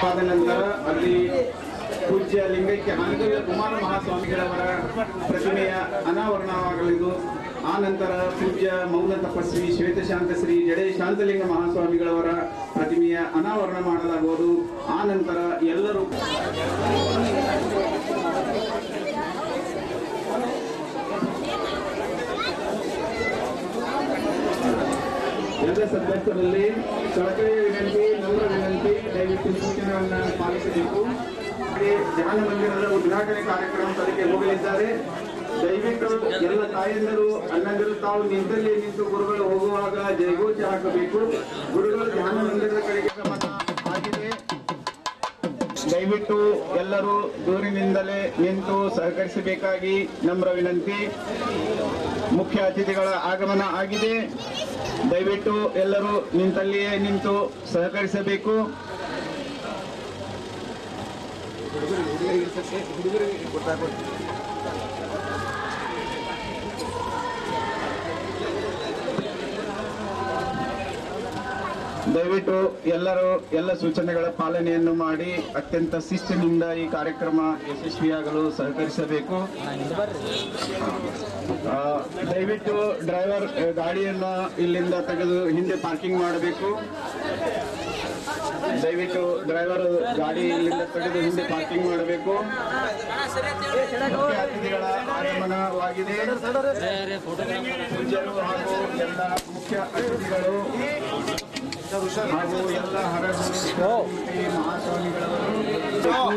ಆದ ನಂತರ ಅಲ್ಲಿ ಪೂಜ್ಯ ಲಿಂಗೈಕ್ಯ ಹಾನಗಲ್ಲ ಕುಮಾರ ಮಹಾಸ್ವಾಮಿಗಳವರ ಪ್ರತಿಮೆಯ ಅನಾವರಣವಾಗಲಿದ್ದು ಆ ನಂತರ ಪೂಜ್ಯ ಮೌನ ತಪಸ್ವಿ ಶ್ವೇತಶಾಂತ ಶ್ರೀ ಜಡೆ ಶಾಂತಲಿಂಗ ಮಹಾಸ್ವಾಮಿಗಳವರ ಪ್ರತಿಮೆಯ ಅನಾವರಣ ಮಾಡಲಾಗುವುದು ಆ ನಂತರ ಎಲ್ಲರೂ ಎಲ್ಲ ಸದಸ್ಯರಲ್ಲಿ ಕಳಕಳಿಯ ವಿನಂತಿ ನಮ್ರ ವಿನಂತಿ ದಯವಿಟ್ಟು ಸೂಚನೆಗಳನ್ನ ಪಾಲಿಸಬೇಕು ಹಾಗೆ ಧ್ಯಾನ ಮಂದಿರದ ಉದ್ಘಾಟನೆ ಕಾರ್ಯಕ್ರಮಕ್ಕೆ ಹೋಗಲಿದ್ದಾರೆ ದಯವಿಟ್ಟು ಎಲ್ಲ ತಾಯಂದಿರು ಅಣ್ಣಂದಿರು ತಾವು ನಿಂತಲ್ಲಿ ನಿಂತು ಗುರುಗಳು ಹೋಗುವಾಗ ಜಯಘೋಷ ಹಾಕಬೇಕು ಗುರುಗಳು ಧ್ಯಾನ ಮಂದಿರದ ಕಡೆಗೆ ಗಮನ ಆಗಿದೆ ದಯವಿಟ್ಟು ಎಲ್ಲರೂ ದೂರಿನಿಂದಲೇ ನಿಂತು ಸಹಕರಿಸಬೇಕಾಗಿ ನಮ್ರ ವಿನಂತಿ ಮುಖ್ಯ ಅತಿಥಿಗಳ ಆಗಮನ ಆಗಿದೆ ದಯವಿಟ್ಟು ಎಲ್ಲರೂ ನಿಂತಲ್ಲಿಯೇ ನಿಂತು ಸಹಕರಿಸಬೇಕು ದಯವಿಟ್ಟು ಎಲ್ಲರೂ ಎಲ್ಲ ಸೂಚನೆಗಳ ಪಾಲನೆಯನ್ನು ಮಾಡಿ ಅತ್ಯಂತ ಶಿಸ್ತಿನಿಂದ ಈ ಕಾರ್ಯಕ್ರಮ ಯಶಸ್ವಿಯಾಗಲು ಸಹಕರಿಸಬೇಕು ಆ, ದಯವಿಟ್ಟು ಡ್ರೈವರ್ ಆ, ಗಾಡಿಯನ್ನ ಇಲ್ಲಿಂದ ತೆಗೆದು ಹಿಂದೆ ಪಾರ್ಕಿಂಗ್ ಮಾಡಬೇಕು ದಯವಿಟ್ಟು ಡ್ರೈವರ್ ಗಾಡಿ ಇಲ್ಲಿಂದ ತೆಗೆದು ಹಿಂದೆ ಪಾರ್ಕಿಂಗ್ ಮಾಡಬೇಕು ಮುಖ್ಯ ಅತಿಥಿಗಳ ಆಗಮನವಾಗಿದೆ ಪೂಜ್ಯರು ಹಾಗೂ ಎಲ್ಲ ಮುಖ್ಯ ಅತಿಥಿಗಳು ಹಾಗೂ ಎಲ್ಲ ಹರಗುರು ಮಹಾಸ್ವಾಮಿಗಳವರು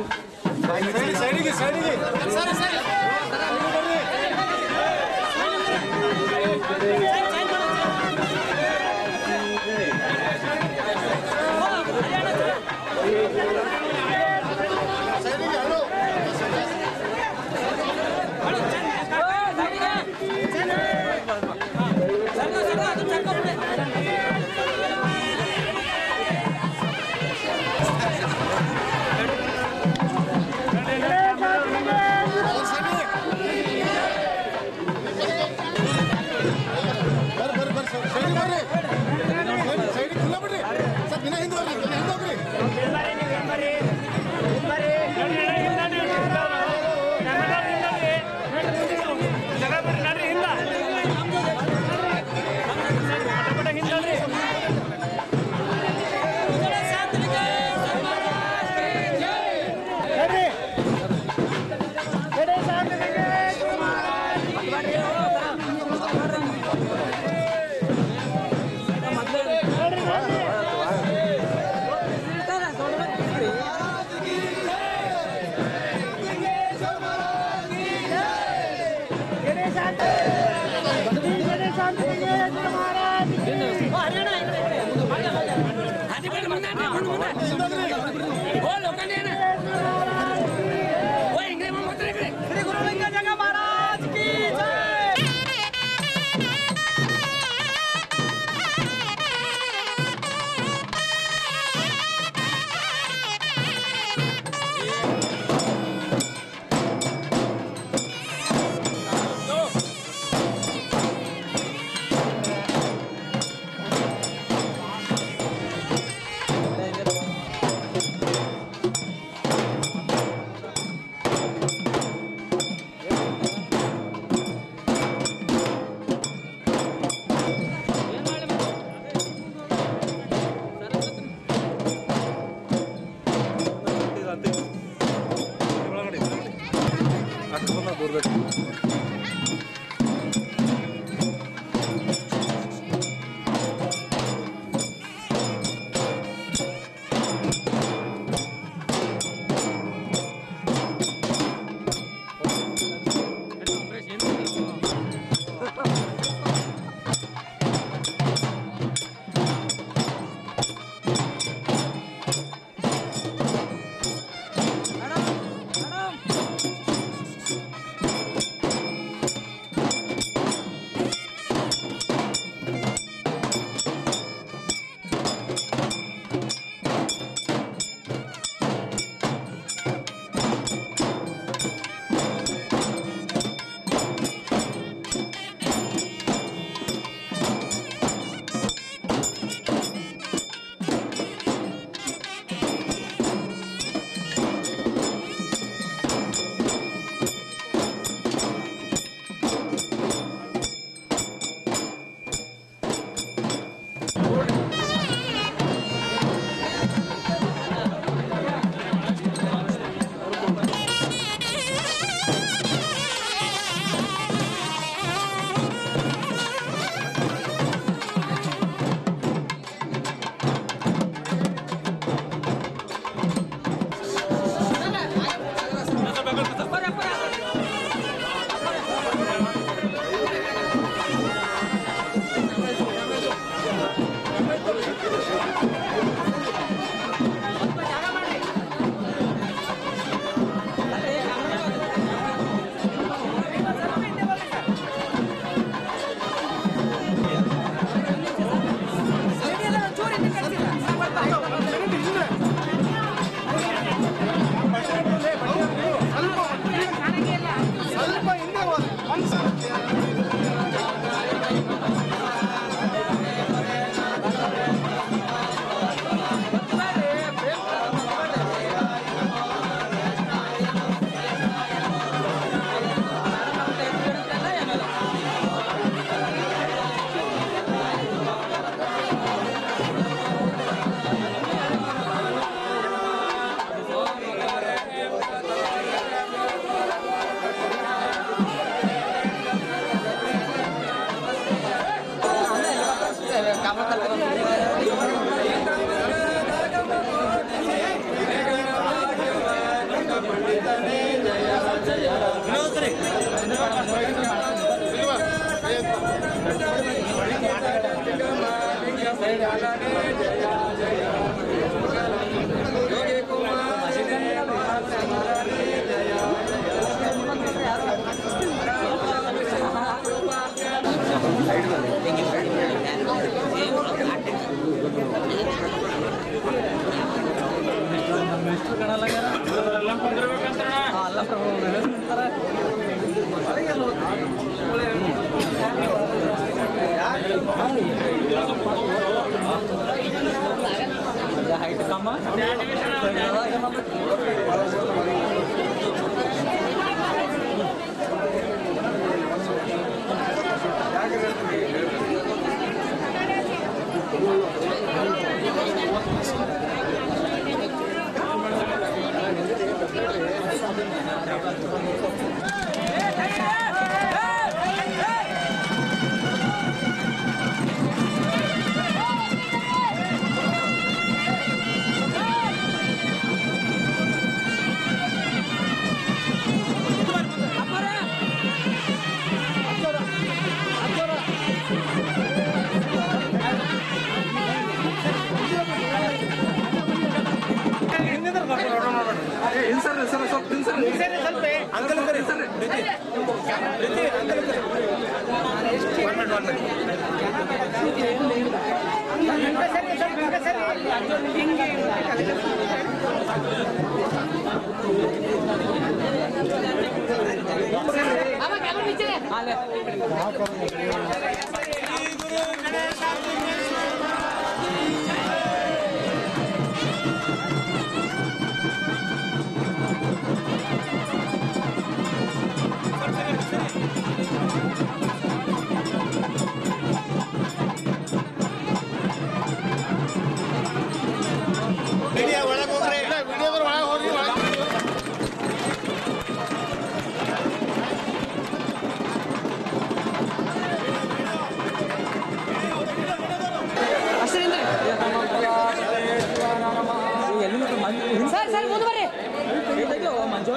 ಸರ್ ಸರ್ ಮುಂದೆ ಬರ್ರಿ ಮಂಜು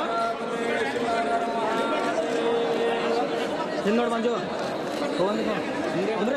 ಹಿಂದ್ ನೋಡು ಮಂಜು ಹೋಗಿ ಅಂದ್ರೆ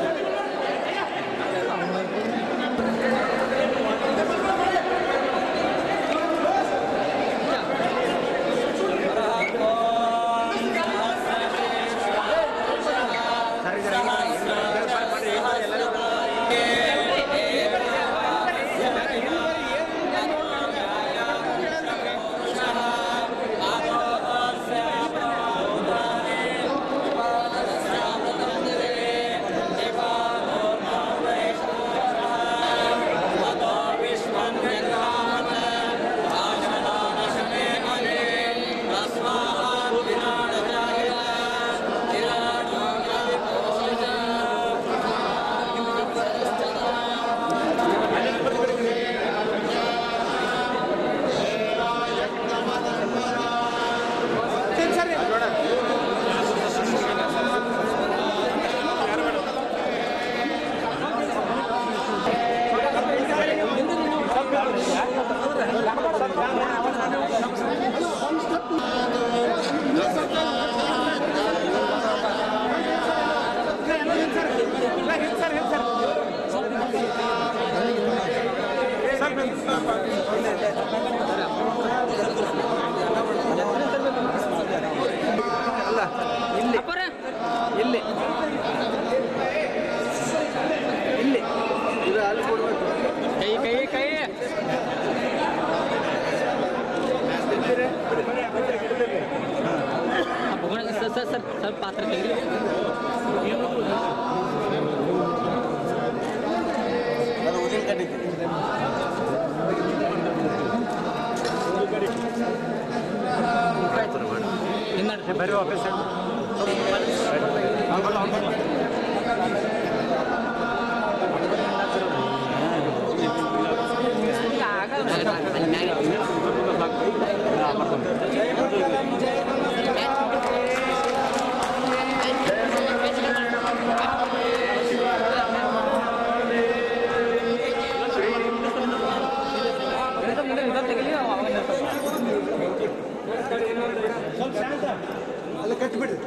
ಅಪ್ಪರ ಇಲ್ಲಿ ಇಲ್ಲಿ ಇದು ಅಲ್ಲಿ ಕೊಡ್ಬೇಕು ಕೈ ಕೈ ಕೈ ಭಗವಾನ್ ಸರ್ ಸರ್ ಸರ್ ಸರ್ ಪಾತ್ರ ತೆಗ್ರಿ ಅದು ಉದಿನ ಕಡ್ಡಿಗೆ ಹಿಂದೆ ಬರೀ ವಾಪಸ್ ಅಲ್ಲಿ ಕಟ್ಟಿಬಿಡ್ರಿ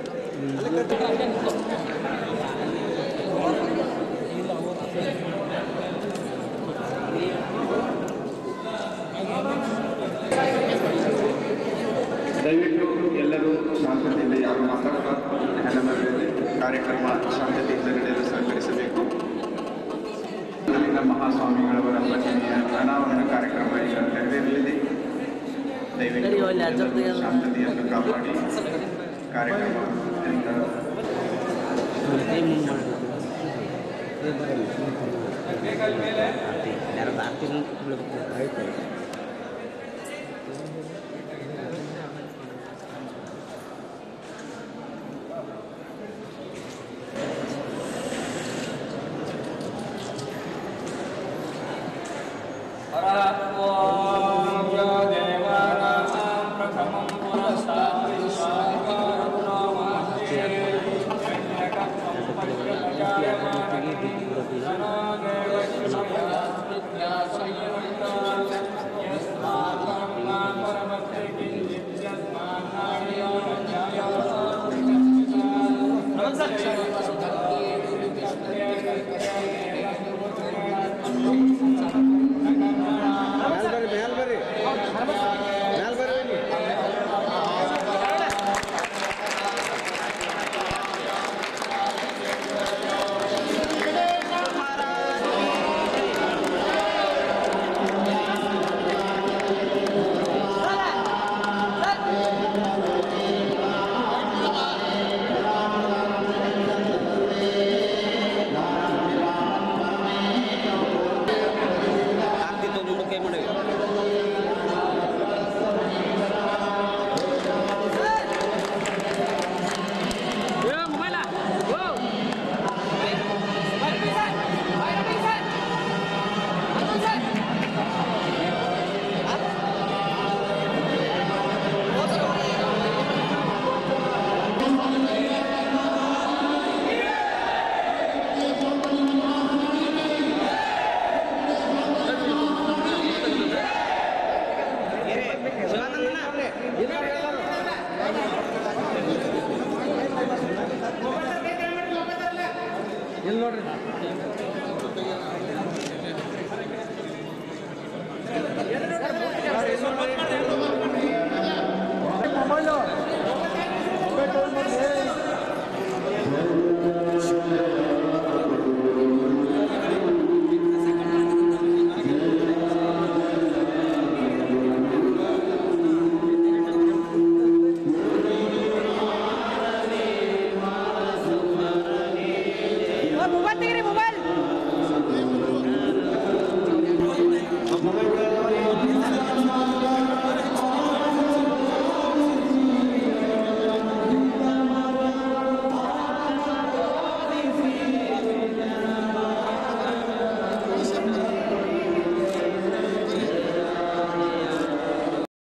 ದಯವಿಟ್ಟು ಎಲ್ಲರೂ ಶಾಂತತೆಯಿಂದ ಯಾರು ಮಾತಾಡ್ತಾ ಹೆಣ್ಣಮರಳಿದೆ ಕಾರ್ಯಕ್ರಮ ಶಾಂತತೆಯಿಂದ ನಡೆಯಲು ಸಹಕರಿಸಬೇಕು ಅಲ್ಲಿನ ಮಹಾಸ್ವಾಮಿಗಳವರ ಭಜನೆಯ ಅನಾವರಣ ಕಾರ್ಯಕ್ರಮ ಈಗ ನೆರವೇರಲಿದೆ ದಯವಿಟ್ಟು ಎಲ್ಲರೂ ಶಾಂತತೆಯನ್ನು ಕಾಪಾಡಿ ಕಾರ್ಯಕ್ರಮ ಯಾರು ಆರ್ತಿ ಆಯ್ತು